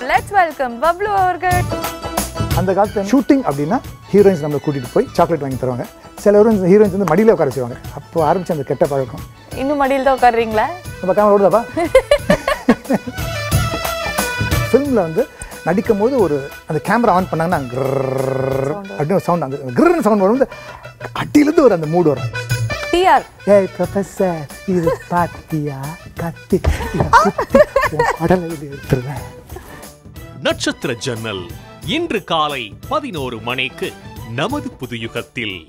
let's welcome Bablu அவர்கள் அந்த காலத்துல ஷூட்டிங் அப்படின்னா ஹீரோயின்ஸ் நம்மளை கூட்டிட்டு போய் சாக்லேட் வாங்கி தருவாங்க சில ஹீரோயின்ஸ் ஹீரோயின்ஸ் வந்து மடியில் உட்கார வச்சுருவாங்க அப்போ ஆரம்பிச்ச அந்த கெட்ட பழக்கம் இன்னும் மடியில் தான் உட்காருறீங்களா நம்ம கேமரா ஓடுதாப்பா ஃபிலிமில் வந்து நடிக்கும் போது ஒரு அந்த கேமரா ஆன் பண்ணாங்கன்னா கிர்ரர் அப்படின்னு ஒரு சவுண்ட் அந்த கிர்ன்னு சவுண்ட் வரும் அடியிலேருந்து ஒரு அந்த மூடு வரும் டிஆர் ஏய் ப்ரொஃபஸர் இது பாத்தியா கத்தி இதை குத்தி உன் கடலை இது எடுத்துருவேன் நட்சத்திர ஜன்னல் இன்று காலை பதினோரு மணிக்கு நமது புதுயுகத்தில்